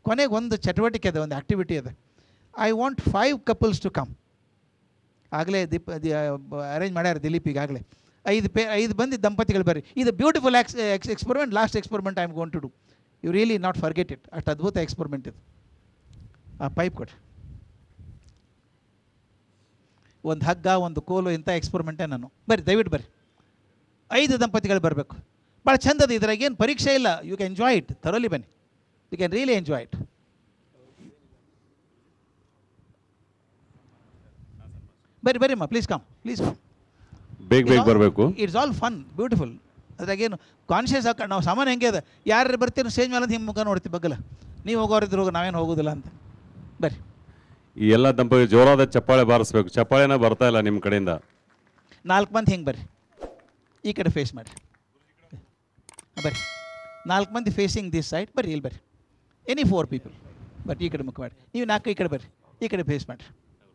ಕೊನೆಗೆ ಒಂದು ಚಟುವಟಿಕೆ ಇದೆ ಒಂದು ಆ್ಯಕ್ಟಿವಿಟಿ ಇದೆ I want five couples to come ಆಗಲೇ ದೀಪ್ ಅರೇಂಜ್ ಮಾಡ್ಯಾರ ದಿಲೀಪ್ ಈಗಾಗಲೇ ಐದು ಪೇ ಐದು ಬಂದು ದಂಪತಿಗಳು ಬರ್ರಿ ಇದು beautiful ex ex experiment last experiment I am going to do you really not forget it ಅಷ್ಟು ಅದ್ಭುತ ಎಕ್ಸ್ಪೆರಿಮೆಂಟ್ ಇದು ಆ ಪೈಪ್ ಕೊಡ್ರಿ ಒಂದು ಹಗ್ಗ ಒಂದು ಕೋಲು ಇಂಥ ಎಕ್ಸ್ಪೆರಿಮೆಂಟೇ ನಾನು ಬರ್ರಿ ದಯವಿಟ್ಟು ಬರ್ರಿ ಐದು ದಂಪತಿಗಳು ಬರಬೇಕು ಭಾಳ ಚಂದದ ಇದ್ರಾಗ ಏನು ಪರೀಕ್ಷೆ ಇಲ್ಲ you can enjoy it thoroughly ಬನ್ನಿ you can really enjoy it ಬರ್ರಿ ಬರ್ರಿಮ್ಮ ಪ್ಲೀಸ್ ಕಮ್ ಪ್ಲೀಸ್ ಕಮ್ ಬೇಗ ಬೇಗ ಬರಬೇಕು ಇಟ್ಸ್ ಆಲ್ ಫನ್ ಬ್ಯೂಟಿಫುಲ್ ಅದ್ರಾಗೇನು ಕಾನ್ಷಿಯಸ್ ಆಗಿ ನಾವು ಸಾಮಾನ್ಯ ಹೆಂಗೆ ಅದ ಯಾರು ಬರ್ತೀರಿ ಸ್ಟೇಜ್ ಮೇಲೆ ಅಂತ ಹಿಂಗೆ ಮುಖ ನೋಡ್ತೀವಿ ಬಗ್ಗಲ ನೀವು ಹೋಗೋರಿದ್ರು ಹೋಗು ನಾವೇನು ಹೋಗೋದಿಲ್ಲ ಅಂತ ಬರ್ರಿ ಈ ಎಲ್ಲ ದಂಪತಿ ಜೋರಾದ ಚಪ್ಪಾಳೆ ಬಾರಿಸ್ಬೇಕು ಚಪ್ಪಾಳೆನ ಬರ್ತಾ ಇಲ್ಲ ನಿಮ್ಮ ಕಡೆಯಿಂದ ನಾಲ್ಕು ಮಂದಿ ಹಿಂಗೆ ಬರ್ರಿ ಈ ಕಡೆ ಫೇಸ್ ಮಾಡಿರಿ ಬರ್ರಿ ನಾಲ್ಕು ಮಂದಿ ಫೇಸಿಂಗ್ ದಿಸ್ ಸೈಡ್ ಬರ್ರಿ ಇಲ್ಲಿ ಬರ್ರಿ ಎನಿ ಫೋರ್ ಪೀಪಲ್ ಬಟ್ ಈ ಕಡೆ ಮುಖ ಮಾಡಿ ನೀವು ನಾಲ್ಕು ಈ ಕಡೆ ಬರ್ರಿ ಈ ಕಡೆ ಫೇಸ್ ಮಾಡಿರಿ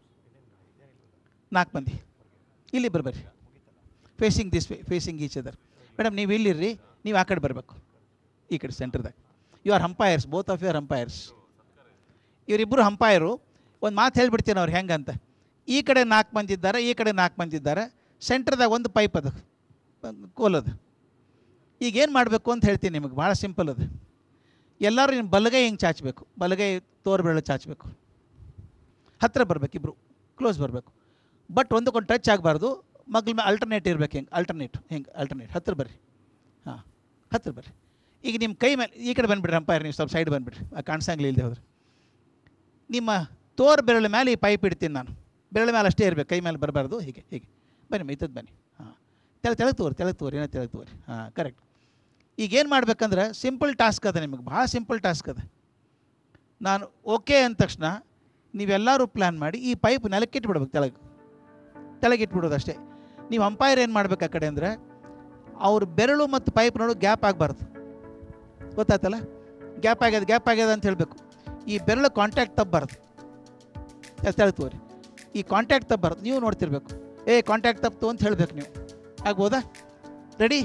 ನಾಲ್ಕು ಮಂದಿ ಇಲ್ಲಿ ಬರ್ರಿ ಬರ್ರಿ facing this way facing each other madam ನೀವು ಇಲ್ಲಿರ್ರಿ ನೀವು ಆ ಕಡೆ ಬರಬೇಕು ಈ ಕಡೆ ಸೆಂಟ್ರ್ದಾಗ you are umpires both of your umpires ಇವರಿಬ್ಬರು ಹಂಪೈರು ಒಂದು ಮಾತು ಹೇಳ್ಬಿಡ್ತೀನಿ ಅವ್ರು ಹೆಂಗಂತ ಈ ಕಡೆ ನಾಲ್ಕು ಮಂದಿ ಇದ್ದಾರೆ ಈ ಕಡೆ ನಾಲ್ಕು ಮಂದಿ ಇದ್ದಾರೆ ಸೆಂಟ್ರ್ದಾಗ ಒಂದು ಪೈಪ್ ಅದು ಕೋಲದು ಈಗ ಏನು ಮಾಡಬೇಕು ಅಂತ ಹೇಳ್ತೀನಿ ನಿಮಗೆ ಭಾಳ ಸಿಂಪಲ್ ಅದು ಎಲ್ಲರೂ ನಿಮ್ಮ ಬಲಗೈ ಹಿಂಗೆ ಚಾಚಬೇಕು ಬಲಗೈ ತೋರು ಬೆರಳು ಚಾಚಬೇಕು ಹತ್ತಿರ ಬರಬೇಕು ಇಬ್ಬರು ಕ್ಲೋಸ್ ಬರಬೇಕು ಬಟ್ ಒಂದಕ್ಕೊಂದು ಟಚ್ ಆಗಬಾರ್ದು ಮಗ್ಲ ಮೇಲೆ ಅಲ್ಟರ್ನೇಟ್ ಇರ್ಬೇಕು ಹಿಂಗೆ ಅಲ್ಟರ್ನೇಟ್ ಹಿಂಗೆ ಅಲ್ಟರ್ನೇಟ್ ಹತ್ತಿರ ಬರ್ರಿ ಹಾಂ ಹತ್ತಿರ ಬರ್ರಿ ಈಗ ನಿಮ್ಮ ಕೈ ಮೇಲೆ ಈ ಕಡೆ ಬಂದುಬಿಡ್ರಿ ಅಂಪೈರ್ ನೀವು ಸ್ವಲ್ಪ ಸೈಡ್ ಬಂದುಬಿಡ್ರಿ ಕಾಣಿಸಂಗಿಲ್ಲ ಇಲ್ಲದೆ ಹೋದ್ರೆ ನಿಮ್ಮ ತೋರ್ ಬೆರಳ ಮೇಲೆ ಈ ಪೈಪ್ ಇಡ್ತೀನಿ ನಾನು ಬೆರಳ ಮೇಲೆ ಅಷ್ಟೇ ಇರಬೇಕು ಕೈ ಮೇಲೆ ಬರಬಾರ್ದು ಹೀಗೆ ಹೀಗೆ ಬನ್ನಿ ಮೈತದ್ದು ಬನ್ನಿ ಹಾಂ ತೆಳ ತೆಳಗೆ ತೋರಿ ತೆಳಗೆ ತೋರಿ ಏನೋ ತೆಳಗೆ ತೋರಿ ಹಾಂ ಕರೆಕ್ಟ್ ಈಗೇನು ಮಾಡ್ಬೇಕಂದ್ರೆ ಸಿಂಪಲ್ ಟಾಸ್ಕ್ ಅದ ನಿಮಗೆ ಭಾಳ ಸಿಂಪಲ್ ಟಾಸ್ಕ್ ಅದ ನಾನು ಓಕೆ ಅಂದ ತಕ್ಷಣ ನೀವೆಲ್ಲರೂ ಪ್ಲ್ಯಾನ್ ಮಾಡಿ ಈ ಪೈಪ್ ನೆಲಕ್ಕೆ ಇಟ್ಬಿಡ್ಬೇಕು ತೆಳಗೆ ತೆಳಗೆ ಇಟ್ಬಿಡೋದು ಅಷ್ಟೇ ನೀವು ಅಂಪೈರ್ ಏನು ಮಾಡ್ಬೇಕು ಆ ಕಡೆ ಅಂದರೆ ಅವ್ರ ಬೆರಳು ಮತ್ತು ಪೈಪ್ ನೋಡು ಗ್ಯಾಪ್ ಆಗಬಾರ್ದು ಗೊತ್ತಾಯ್ತಲ್ಲ ಗ್ಯಾಪ್ ಆಗ್ಯದ ಗ್ಯಾಪ್ ಆಗ್ಯದ ಅಂತ ಹೇಳಬೇಕು ಈ ಬೆರಳು ಕಾಂಟ್ಯಾಕ್ಟ್ ತಪ್ಪಬಾರ್ದು ತೆಳಗೆ ತೋರಿ ಈ ಕಾಂಟ್ಯಾಕ್ಟ್ ತಪ್ಪಬಾರ್ದು ನೀವು ನೋಡ್ತಿರ್ಬೇಕು ಏ ಕಾಂಟ್ಯಾಕ್ಟ್ ತಪ್ಪಿತು ಅಂತ ಹೇಳಬೇಕು ನೀವು ಆಗ್ಬೋದಾ ರೆಡಿ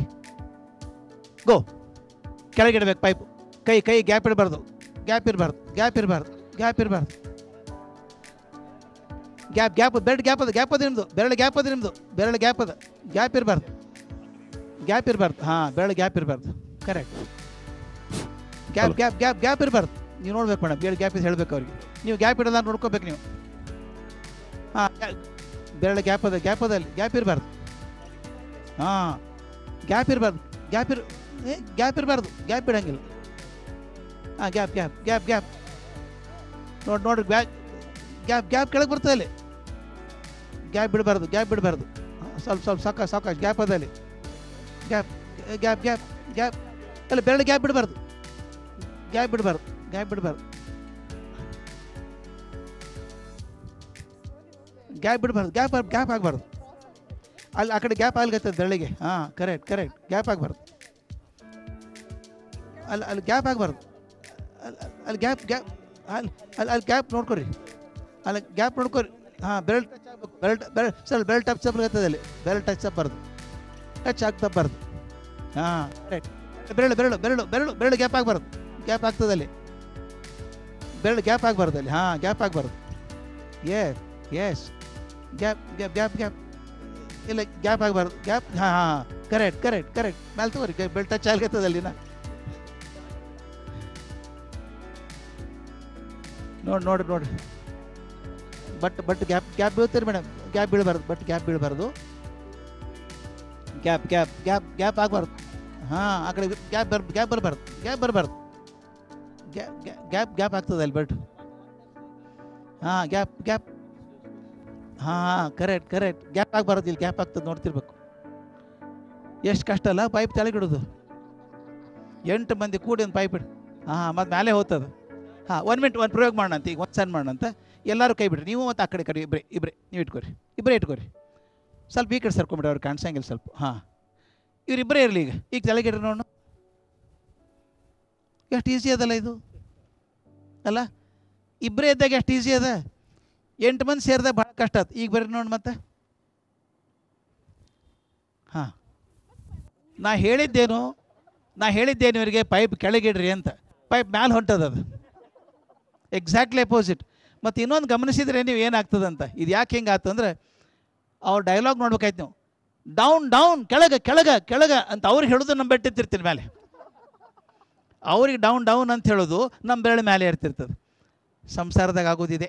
ಗೋ ಕೆಳಗಿಡಬೇಕು ಪೈಪು ಕೈ ಕೈ ಗ್ಯಾಪ್ ಇಡಬಾರ್ದು ಗ್ಯಾಪ್ ಇರಬಾರ್ದು ಗ್ಯಾಪ್ ಇರಬಾರ್ದು ಗ್ಯಾಪ್ ಇರಬಾರ್ದು ಗ್ಯಾಪ್ ಗ್ಯಾಪ್ ಬೆರಳು ಗ್ಯಾಪ್ ಅದ ಗ್ಯಾಪ್ ಅದ ನಿಮ್ಮದು ಬೆರಳು ಗ್ಯಾಪ್ ಅದ ನಿಮ್ಮದು ಬೆರಳು ಗ್ಯಾಪ್ ಅದ ಗ್ಯಾಪ್ ಇರಬಾರ್ದು ಗ್ಯಾಪ್ ಇರಬಾರ್ದು ಹಾಂ ಬೆರಳು ಗ್ಯಾಪ್ ಇರಬಾರ್ದು correct gap gap gap gap ಇರಬಾರ್ದು ನೀವು ನೋಡ್ಬೇಕು ಮೇಡಮ್ ಬೆರಳು ಗ್ಯಾಪ್ ಇದೆ ಹೇಳ್ಬೇಕು ಅವ್ರಿಗೆ ನೀವು ಗ್ಯಾಪ್ ಇಡಲ್ಲ ನೋಡ್ಕೋಬೇಕು ನೀವು ಹಾಂ ಬೆರಳು ಗ್ಯಾಪ್ ಅದ ಗ್ಯಾಪ್ ಅದ ಅಲ್ಲಿ ಗ್ಯಾಪ್ ಇರಬಾರ್ದು ಹಾಂ ಗ್ಯಾಪ್ ಇರಬಾರ್ದು ಗ್ಯಾಪ್ ಇರ್ ಏ ಗ್ಯಾಪ್ ಇರಬಾರ್ದು ಗ್ಯಾಪ್ ಇಡಂಗಿಲ್ಲ ಹಾಂ ಗ್ಯಾಪ್ ಗ್ಯಾಪ್ ಗ್ಯಾಪ್ ಗ್ಯಾಪ್ ನೋಡಿ ನೋಡ್ರಿ ಗ್ಯಾಪ್ ಗ್ಯಾಪ್ ಗ್ಯಾಪ್ ಕೆಳಗೆ ಬರ್ತದೆ ಅಲ್ಲಿ ಗ್ಯಾಪ್ ಬಿಡಬಾರ್ದು ಗ್ಯಾಪ್ ಬಿಡಬಾರ್ದು ಸ್ವಲ್ಪ ಸ್ವಲ್ಪ ಸಾಕ ಸಾಕಾಷ್ಟು ಗ್ಯಾಪ್ ಅದ ಅಲ್ಲಿ ಗ್ಯಾಪ್ ಗ್ಯಾಪ್ ಗ್ಯಾಪ್ ಗ್ಯಾಪ್ ಅಲ್ಲ ಬೆರಳು ಗ್ಯಾಪ್ ಬಿಡಬಾರ್ದು ಗ್ಯಾಪ್ ಬಿಡಬಾರ್ದು ಗ್ಯಾಪ್ ಬಿಡಬಾರ್ದು ಗ್ಯಾಪ್ ಬಿಡಬಾರ್ದು ಗ್ಯಾಪ್ ಗ್ಯಾಪ್ ಆಗಬಾರ್ದು ಅಲ್ಲಿ ಆ ಕಡೆ ಗ್ಯಾಪ್ ಆಗ್ಲಿಕತ್ತದ ಬೆರಳಿಗೆ ಹಾಂ ಕರೆಕ್ಟ್ ಕರೆಕ್ಟ್ ಗ್ಯಾಪ್ ಆಗಬಾರ್ದು ಅಲ್ಲಿ ಅಲ್ಲಿ ಗ್ಯಾಪ್ ಆಗಬಾರ್ದು ಅಲ್ಲಿ ಅಲ್ಲಿ ಗ್ಯಾಪ್ ಗ್ಯಾಪ್ ಅಲ್ಲಿ ಅಲ್ಲಿ ಅಲ್ಲಿ ಗ್ಯಾಪ್ ನೋಡ್ಕೊರಿ ಅಲ್ಲಿ ಗ್ಯಾಪ್ ನೋಡ್ಕೊರಿ ಹಾಂ ಬೆರಳು ಟಚ್ ಆಗ್ಬೇಕು ಬೆರಳು ಬೆರಳು ಸ್ವಲ್ಪ ಬೆರಳು ಟಚ್ ಆಗ್ತದೆ ಅಲ್ಲಿ ಬೆರಳು ಟಚ್ ಆಗ್ಬಾರ್ದು ಟಚ್ ಆಗ್ತಬಾರ್ದು ಹಾಂ ರೈಟ್ ಬೆರಳು ಬೆರಳು ಬೆರಳು ಬೆರಳು ಬೆರಳು ಗ್ಯಾಪ್ ಆಗಬಾರ್ದು ಗ್ಯಾಪ್ ಆಗ್ತದೆ ಅಲ್ಲಿ ಬೆರಳು ಗ್ಯಾಪ್ ಆಗಬಾರ್ದು ಅಲ್ಲಿ ಹಾಂ ಗ್ಯಾಪ್ ಆಗಬಾರ್ದು yes yes gap gap gap gap ಇಲ್ಲ ಗ್ಯಾಪ್ ಆಗಬಾರ್ದು ಗ್ಯಾಪ್ ಹಾಂ ಹಾಂ ಕರೆಕ್ಟ್ ಕರೆಕ್ಟ್ ಕರೆಕ್ಟ್ ಮೇಲೆ ತಗೋರಿ ಬೆಳ್ ಟಚ್ ಆಗ್ತದೆ ಅಲ್ಲಿನ ನೋಡಿ ನೋಡ್ರಿ ನೋಡ್ರಿ ಬಟ್ ಬಟ್ ಗ್ಯಾಪ್ ಗ್ಯಾಪ್ ಬೀಳ್ತೀರಿ ಮೇಡಮ್ ಗ್ಯಾಪ್ ಬೀಳಬಾರ್ದು ಬಟ್ ಗ್ಯಾಪ್ ಬೀಳಬಾರ್ದು ಗ್ಯಾಪ್ ಗ್ಯಾಪ್ ಗ್ಯಾಪ್ ಗ್ಯಾಪ್ ಆಗಬಾರ್ದು ಹಾಂ ಆ ಕಡೆ ಗ್ಯಾಪ್ ಬರ್ ಗ್ಯಾಪ್ ಬರಬಾರ್ದು ಗ್ಯಾಪ್ ಬರಬಾರ್ದು ಗ್ಯಾಪ್ ಗ್ಯಾಪ್ ಆಗ್ತದೆ ಅಲ್ಲಿ ಬಟ್ ಹಾಂ ಗ್ಯಾಪ್ ಗ್ಯಾಪ್ ಹಾಂ ಕರೆಕ್ಟ್ ಕರೆಕ್ಟ್ ಗ್ಯಾಪ್ ಆಗಬಾರ್ದು ಇಲ್ಲಿ ಗ್ಯಾಪ್ ಆಗ್ತದೆ ನೋಡ್ತಿರ್ಬೇಕು ಎಷ್ಟು ಕಷ್ಟ ಅಲ್ಲ ಪೈಪ್ ತೆಳಗಿಡೋದು ಎಂಟು ಮಂದಿ ಕೂಡಿ ಒಂದು ಪೈಪ್ ಇಡು ಹಾಂ ಮತ್ತು ಮೇಲೆ ಹೋಗ್ತದೆ ಹಾಂ ಒಂದು ಮಿನಿಟ್ ಒಂದು ಪ್ರಯೋಗ ಮಾಡೋಣ ಅಂತ ಈಗ ಒಂದು ಸಣ್ಣ ಮಾಡೋಣ ಅಂತ ಎಲ್ಲರೂ ಕೈ ಬಿಡ್ರಿ ನೀವು ಮತ್ತು ಆ ಕಡೆ ಕಡೆ ಇಬ್ಬರೇ ಇಬ್ಬರೇ ನೀವು ಇಟ್ಕೊರಿ ಇಬ್ಬರೇ ಇಟ್ಕೊರಿ ಸ್ವಲ್ಪ ಈ ಕಡೆ ಸರ್ಕೊಂಬಿಡ್ರಿ ಅವ್ರು ಕಾಣಿಸಂಗಿಲ್ಲ ಸ್ವಲ್ಪ ಹಾಂ ಇವರಿಬ್ಬರೇ ಇರಲಿ ಈಗ ಈಗ ತೆಳಗಿಡ್ರಿ ನೋಡೋಣ ಎಷ್ಟು ಈಸಿ ಅದಲ್ಲ ಇದು ಅಲ್ಲ ಇಬ್ಬರೇ ಇದ್ದಾಗ ಎಷ್ಟು ಈಸಿ ಅದ ಎಂಟು ಮಂದಿ ಸೇರಿದಾಗ ಭಾಳ ಕಷ್ಟ ಆಯ್ತು ಈಗ ಬರ್ರಿ ನೋಡಿ ಮತ್ತೆ ಹಾಂ ನಾ ಹೇಳಿದ್ದೇನು ನಾ ಹೇಳಿದ್ದೇನು ಇವರಿಗೆ ಪೈಪ್ ಕೆಳಗಿಡ್ರಿ ಅಂತ ಪೈಪ್ ಮ್ಯಾಲೆ ಹೊಂಟದ ಅದು ಎಕ್ಸಾಕ್ಟ್ಲಿ ಅಪೋಸಿಟ್ ಮತ್ತು ಇನ್ನೊಂದು ಗಮನಿಸಿದ್ರೆ ನೀವು ಏನಾಗ್ತದಂತ ಇದು ಯಾಕೆ ಹಿಂಗೆ ಆಯ್ತು ಅಂದರೆ ಅವ್ರ ಡೈಲಾಗ್ ನೋಡ್ಬೇಕಾಯ್ತು ನೀವು ಡೌನ್ ಡೌನ್ ಕೆಳಗೆ ಕೆಳಗೆ ಕೆಳಗೆ ಅಂತ ಅವ್ರಿಗೆ ಹೇಳೋದು ನಮ್ಮ ಬೆಟ್ಟಿರ್ತೀನಿ ಮೇಲೆ ಅವ್ರಿಗೆ ಡೌನ್ ಡೌನ್ ಅಂತ ಹೇಳೋದು ನಮ್ಮ ಬೆರಳು ಮೇಲೆ ಇರ್ತಿರ್ತದೆ ಸಂಸಾರದಾಗ ಆಗೋದಿದೆ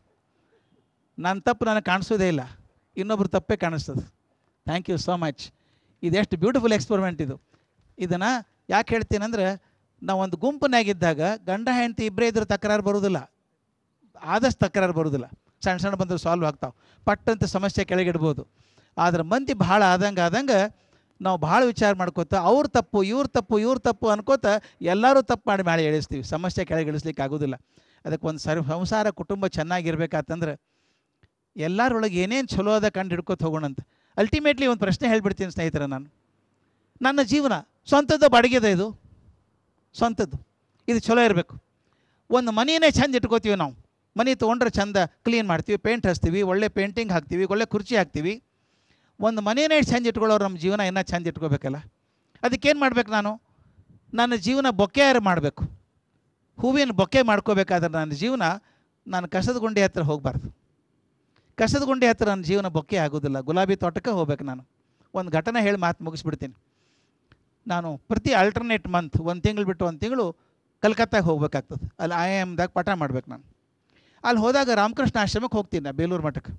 ನನ್ನ ತಪ್ಪು ನನಗೆ ಕಾಣಿಸೋದೇ ಇಲ್ಲ ಇನ್ನೊಬ್ರು ತಪ್ಪೇ ಕಾಣಿಸ್ತದೆ ಥ್ಯಾಂಕ್ ಯು ಸೋ ಮಚ್ ಇದೆಷ್ಟು ಬ್ಯೂಟಿಫುಲ್ ಎಕ್ಸ್ಪೆರಿಮೆಂಟ್ ಇದು ಇದನ್ನು ಯಾಕೆ ಹೇಳ್ತೀನಿ ಅಂದರೆ ನಾವು ಒಂದು ಗುಂಪಿನಾಗಿದ್ದಾಗ ಗಂಡ ಹೆಂಡತಿ ಇಬ್ಬರೇ ಇದ್ರೆ ತಕರಾರು ಬರೋದಿಲ್ಲ ಆದಷ್ಟು ತಕರಾರು ಬರೋದಿಲ್ಲ ಸಣ್ಣ ಸಣ್ಣ ಬಂದ್ರೆ ಸಾಲ್ವ್ ಆಗ್ತಾವೆ ಪಟ್ಟಂತ ಸಮಸ್ಯೆ ಕೆಳಗಿಡ್ಬೋದು ಆದ್ರೆ ಮಂದಿ ಭಾಳ ಆದಂಗೆ ಆದಂಗೆ ನಾವು ಭಾಳ ವಿಚಾರ ಮಾಡ್ಕೋತ ಅವ್ರ ತಪ್ಪು ಇವ್ರ ತಪ್ಪು ಇವ್ರ ತಪ್ಪು ಅನ್ಕೋತ ಎಲ್ಲರೂ ತಪ್ಪು ಮಾಡಿ ಮಾಡಿ ಎಳಿಸ್ತೀವಿ ಸಮಸ್ಯೆ ಕೆಳಗಿಳಿಸ್ಲಿಕ್ಕೆ ಆಗೋದಿಲ್ಲ ಅದಕ್ಕೆ ಒಂದು ಸರ್ ಸಂಸಾರ ಕುಟುಂಬ ಚೆನ್ನಾಗಿರ್ಬೇಕಾತಂದ್ರೆ ಎಲ್ಲರೊಳಗೆ ಏನೇನು ಚಲೋ ಅದ ಕಂಡು ಹಿಡ್ಕೊತ ಹೋಗೋಣಂತ ಅಲ್ಟಿಮೇಟ್ಲಿ ಒಂದು ಪ್ರಶ್ನೆ ಹೇಳ್ಬಿಡ್ತೀನಿ ಸ್ನೇಹಿತರೆ ನಾನು ನನ್ನ ಜೀವನ ಸ್ವಂತದ್ದು ಬಾಡಿಗೆದ ಇದು ಸ್ವಂತದ್ದು ಇದು ಚಲೋ ಇರಬೇಕು ಒಂದು ಮನೆಯೇ ಚಂದ ಇಟ್ಕೋತೀವಿ ನಾವು ಮನೆ ತೊಗೊಂಡ್ರೆ ಚಂದ ಕ್ಲೀನ್ ಮಾಡ್ತೀವಿ ಪೇಂಟ್ ಹಚ್ತೀವಿ ಒಳ್ಳೆ ಪೇಂಟಿಂಗ್ ಹಾಕ್ತೀವಿ ಒಳ್ಳೆ ಕುರ್ಚಿ ಹಾಕ್ತೀವಿ ಒಂದು ಮನೆಯೇ ಚಂದ ಇಟ್ಕೊಳ್ಳೋರು ನಮ್ಮ ಜೀವನ ಇನ್ನೂ ಚಂದ ಇಟ್ಕೋಬೇಕಲ್ಲ ಅದಕ್ಕೇನು ಮಾಡ್ಬೇಕು ನಾನು ನನ್ನ ಜೀವನ ಬೊಕ್ಕೆಯಾರು ಮಾಡಬೇಕು ಹೂವಿನ ಬೊಕ್ಕೆ ಮಾಡ್ಕೋಬೇಕಾದ್ರೆ ನನ್ನ ಜೀವನ ನಾನು ಕಸದ ಗುಂಡಿ ಹತ್ರ ಹೋಗಬಾರ್ದು ಕಸದ ಗುಂಡಿ ಹತ್ರ ನನ್ನ ಜೀವನ ಬೊಕ್ಕೆ ಆಗೋದಿಲ್ಲ ಗುಲಾಬಿ ತೋಟಕ್ಕೆ ಹೋಗ್ಬೇಕು ನಾನು ಒಂದು ಘಟನೆ ಹೇಳಿ ಮಾತು ಮುಗಿಸ್ಬಿಡ್ತೀನಿ ನಾನು ಪ್ರತಿ ಆಲ್ಟರ್ನೇಟ್ ಮಂತ್ ಒಂದು ತಿಂಗಳು ಬಿಟ್ಟು ಒಂದು ತಿಂಗಳು ಕಲ್ಕತ್ತಾಗೆ ಹೋಗ್ಬೇಕಾಗ್ತದೆ ಅಲ್ಲಿ ಐ ಎಮ್ದಾಗ ಪಾಠ ಮಾಡ್ಬೇಕು ನಾನು ಅಲ್ಲಿ ಹೋದಾಗ ರಾಮಕೃಷ್ಣ ಆಶ್ರಮಕ್ಕೆ ಹೋಗ್ತೀನಿ ನಾ ಬೇಲೂರು ಮಠಕ್ಕೆ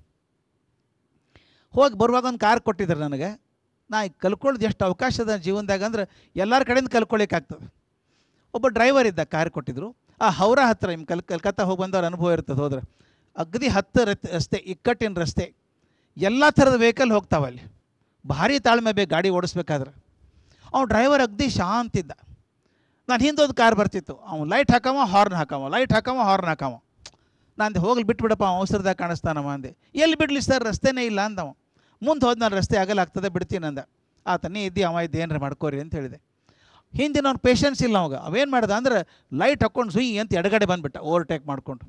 ಹೋಗಿ ಬರುವಾಗ ಒಂದು ಕಾರ್ ಕೊಟ್ಟಿದ್ದಾರೆ ನನಗೆ ನಾ ಈಗ ಕಲ್ಕೊಳ್ಳೋದು ಎಷ್ಟು ಅವಕಾಶ ಅದ ಜೀವನದಾಗ ಅಂದ್ರೆ ಎಲ್ಲರ ಕಡೆಯಿಂದ ಕಲ್ಕೊಳ್ಳಿಕ್ಕಾಗ್ತದೆ ಒಬ್ಬ ಡ್ರೈವರ್ ಇದ್ದ ಕಾರ್ ಕೊಟ್ಟಿದ್ರು ಆ ಹೌರಾ ಹತ್ತಿರ ನಿಮ್ಮ ಕಲ್ ಕಲ್ಕತ್ತಾ ಹೋಗಿ ಬಂದವ್ರ ಅನುಭವ ಇರ್ತದೆ ಹೋದ್ರೆ ಅಗದಿ ಹತ್ತು ರತ್ ರಸ್ತೆ ಇಕ್ಕಟ್ಟಿನ ರಸ್ತೆ ಎಲ್ಲ ಥರದ ವೆಹಿಕಲ್ ಹೋಗ್ತಾವೆ ಅಲ್ಲಿ ಭಾರಿ ತಾಳ್ಮೆ ಬೇಕು ಗಾಡಿ ಓಡಿಸ್ಬೇಕಾದ್ರೆ ಅವ್ನು ಡ್ರೈವರ್ ಅಗದಿ ಶಾಂತ ಇದ್ದ ನಾನು ಹಿಂದೊಂದು ಕಾರ್ ಬರ್ತಿತ್ತು ಅವ್ನು ಲೈಟ್ ಹಾಕವ ಹಾರ್ನ್ ಹಾಕವ ಲೈಟ್ ಹಾಕವ ಹಾರ್ನ್ ಹಾಕವ ನಾನು ಹೋಗ್ಲಿ ಬಿಟ್ಬಿಡಪ್ಪ ಅವ ಅವಸರದಾಗ ಕಾಣಿಸ್ತಾನವ ಅಂದೆ ಎಲ್ಲಿ ಬಿಡಲಿ ಸರ್ ರಸ್ತೆನೇ ಇಲ್ಲ ಅಂದವ ಮುಂದೆ ಹೋದ ನಾನು ರಸ್ತೆ ಆಗಲ್ಲ ಆಗ್ತದೆ ಬಿಡ್ತೀನಿ ಅಂದ ಆತ ನೀ ಇದ್ದಿ ಅವ ಇದ್ದು ಏನಾರ ಮಾಡ್ಕೋರಿ ಅಂತ ಹೇಳಿದೆ ಹಿಂದಿನ ಅವ್ನು ಪೇಷನ್ಸ್ ಇಲ್ಲ ಅವಾಗ ಅವೇನು ಮಾಡ್ದ ಅಂದ್ರೆ ಲೈಟ್ ಹಾಕ್ಕೊಂಡು ಸುಯಿ ಅಂತ ಎಡಗಡೆ ಬಂದುಬಿಟ್ಟ ಓವರ್ಟೇಕ್ ಮಾಡಿಕೊಂಡು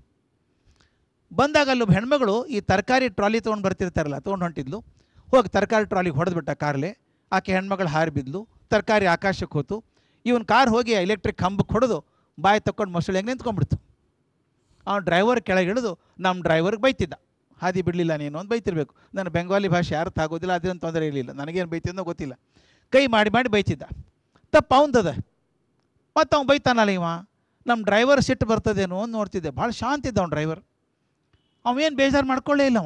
ಬಂದಾಗ ಅಲ್ಲೊಬ್ಬ ಹೆಣ್ಮಗಳು ಈ ತರಕಾರಿ ಟ್ರಾಲಿ ತೊಗೊಂಡು ಬರ್ತಿರ್ತಾರಲ್ಲ ತೊಗೊಂಡು ಹೊಂಟಿದ್ಲು ಹೋಗಿ ತರಕಾರಿ ಟ್ರಾಲಿಗೆ ಹೊಡೆದ್ಬಿಟ್ಟ ಕಾರ್ಲೆ ಆಕೆ ಹೆಣ್ಮಗಳು ಹಾರಿ ಬಿದ್ಲು ತರಕಾರಿ ಆಕಾಶಕ್ಕೆ ಹೋತು ಇವನ್ ಕಾರ್ ಹೋಗಿ ಎಲೆಕ್ಟ್ರಿಕ್ ಕಂಬಕ್ಕೆ ಹೊಡೆದು ಬಾಯಿ ತಕ್ಕೊಂಡು ಮೊಸಳೆ ಹೆಂಗೆ ನಿಂತ್ಕೊಂಡ್ಬಿಡ್ತು ಅವ್ನು ಡ್ರೈವರ್ ಕೆಳಗೆ ಇಳಿದು ನಮ್ಮ ಡ್ರೈವರ್ಗೆ ಬೈತಿದ್ದ ಹಾದಿ ಬಿಡಲಿಲ್ಲ ನೀನು ಅಂತ ಬೈತಿರ್ಬೇಕು ನನ್ನ ಬೆಂಗಾಲಿ ಭಾಷೆ ಯಾರು ತಾಗೋದಿಲ್ಲ ಅದೇನು ತೊಂದರೆ ಇರಲಿಲ್ಲ ನನಗೇನು ಬೈತಿದ್ದೋ ಗೊತ್ತಿಲ್ಲ ಕೈ ಮಾಡಿ ಮಾಡಿ ಬೈತಿದ್ದ ತಪ್ಪು ಅವಂದದ ಮತ್ತು ಅವ್ನು ಬೈತಾನಲ್ಲ ಇವ ನಮ್ಮ ಡ್ರೈವರ್ ಸಿಟ್ಟು ಬರ್ತದೇನೋ ಅಂತ ನೋಡ್ತಿದ್ದೆ ಭಾಳ ಶಾಂತ ಇದ್ದ ಅವ್ನು ಡ್ರೈವರ್ ಅವೇನು ಬೇಜಾರು ಮಾಡ್ಕೊಳ್ಳೇ ಇಲ್ಲ ಅವ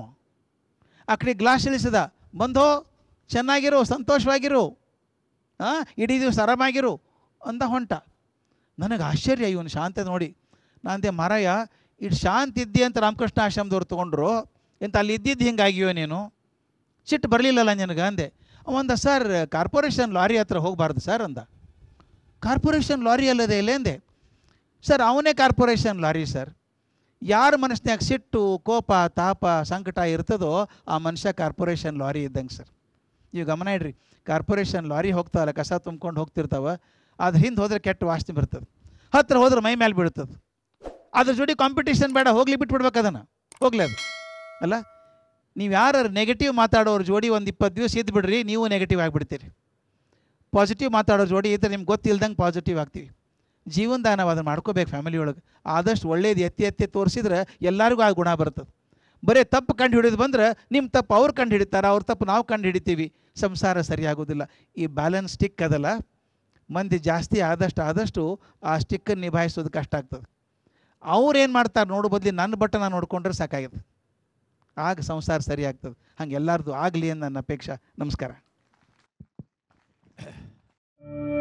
ಆ ಕಡೆ ಗ್ಲಾಸ್ ಇಳಿಸಿದ ಬಂದೋ ಚೆನ್ನಾಗಿರು ಸಂತೋಷವಾಗಿರು ಹಾಂ ಇಡೀ ದಿವಸ ಆರಾಮಾಗಿರು ಅಂತ ಹೊಂಟ ನನಗೆ ಆಶ್ಚರ್ಯ ಇವನು ಶಾಂತ ನೋಡಿ ನಾನಂತೆ ಮಾರಾಯ ಇಟ್ಟು ಶಾಂತ ಇದ್ದಿ ಅಂತ ರಾಮಕೃಷ್ಣ ಆಶ್ರಮದವ್ರು ತೊಗೊಂಡ್ರು ಎಂತ ಅಲ್ಲಿ ಇದ್ದಿದ್ದು ಹಿಂಗಾಗಿಯೋ ನೀನು ಸಿಟ್ಟು ಬರಲಿಲ್ಲಲ್ಲ ನಿನಗೆ ಅಂದೆ ಅವಂದ ಸರ್ ಕಾರ್ಪೊರೇಷನ್ ಲಾರಿ ಹತ್ರ ಹೋಗಬಾರ್ದು ಸರ್ ಅಂದ ಕಾರ್ಪೊರೇಷನ್ ಲಾರಿ ಅಲ್ಲದೆ ಇಲ್ಲ ಅಂದೆ ಸರ್ ಅವನೇ ಕಾರ್ಪೊರೇಷನ್ ಲಾರಿ ಸರ್ ಯಾರ ಮನಸ್ಸಿನಾಗ ಸಿಟ್ಟು ಕೋಪ ತಾಪ ಸಂಕಟ ಇರ್ತದೋ ಆ ಮನುಷ್ಯ ಕಾರ್ಪೊರೇಷನ್ ಲಾರಿ ಇದ್ದಂಗೆ ಸರ್ ನೀವು ಗಮನ ಇಡ್ರಿ ಕಾರ್ಪೊರೇಷನ್ ಲಾರಿ ಹೋಗ್ತಾವಲ್ಲ ಕಸ ತುಂಬ್ಕೊಂಡು ಹೋಗ್ತಿರ್ತಾವ ಅದ್ರ ಹಿಂದೆ ಹೋದ್ರೆ ಕೆಟ್ಟ ವಾಸನೆ ಬರ್ತದೆ ಹತ್ರ ಹೋದ್ರೆ ಮೈ ಮೇಲೆ ಬೀಳ್ತದೆ ಅದ್ರ ಜೋಡಿ ಕಾಂಪಿಟೇಷನ್ ಬೇಡ ಹೋಗ್ಲಿ ಬಿಟ್ಬಿಡ್ಬೇಕು ಅದನ್ನು ಹೋಗ್ಲಿ ಅದು ಅಲ್ಲ ನೀವು ಯಾರು ನೆಗೆಟಿವ್ ಮಾತಾಡೋರ ಜೋಡಿ ಒಂದು ಇಪ್ಪತ್ತು ದಿವಸ ಇದ್ದು ಬಿಡ್ರಿ ನೀವು ನೆಗೆಟಿವ್ ಆಗಿಬಿಡ್ತೀರಿ ಪಾಸಿಟಿವ್ ಮಾತಾಡೋರ ಜೋಡಿ ಇದ್ರೆ ನಿಮ್ಗೆ ಗೊತ್ತಿಲ್ದಂಗೆ ಪಾಸಿಟಿವ್ ಆಗ್ತೀವಿ ಜೀವನದಾಗ ನಾವು ಅದನ್ನು ಮಾಡ್ಕೋಬೇಕು ಫ್ಯಾಮಿಲಿ ಒಳಗೆ ಆದಷ್ಟು ಒಳ್ಳೇದು ಎತ್ತಿ ಎತ್ತಿ ತೋರಿಸಿದ್ರೆ ಎಲ್ಲರಿಗೂ ಆ ಗುಣ ಬರ್ತದೆ ಬರೀ ತಪ್ಪು ಕಂಡು ಹಿಡಿದು ಬಂದ್ರೆ ನಿಮ್ಮ ತಪ್ಪು ಅವ್ರು ಕಂಡು ಹಿಡಿತಾರೆ ಅವ್ರ ತಪ್ಪು ನಾವು ಕಂಡು ಹಿಡಿತೀವಿ ಸಂಸಾರ ಸರಿಯಾಗೋದಿಲ್ಲ ಈ ಬ್ಯಾಲೆನ್ಸ್ ಸ್ಟಿಕ್ ಅದಲ್ಲ ಮಂದಿ ಜಾಸ್ತಿ ಆದಷ್ಟು ಆದಷ್ಟು ಆ ಸ್ಟಿಕ್ಕನ್ನು ನಿಭಾಯಿಸೋದು ಕಷ್ಟ ಆಗ್ತದೆ ಅವ್ರು ಏನು ಮಾಡ್ತಾರೆ ನೋಡೋ ಬದಲಿ ನನ್ನ ಬಟ್ಟನ ನೋಡ್ಕೊಂಡ್ರೆ ಸಾಕಾಗಿದೆ ಆಗ ಸಂಸಾರ ಸರಿ ಆಗ್ತದೆ ಹಂಗೆ ಎಲ್ಲರದು ಆಗಲಿ ಅಂತ ನನ್ನ ಅಪೇಕ್ಷೆ ನಮಸ್ಕಾರ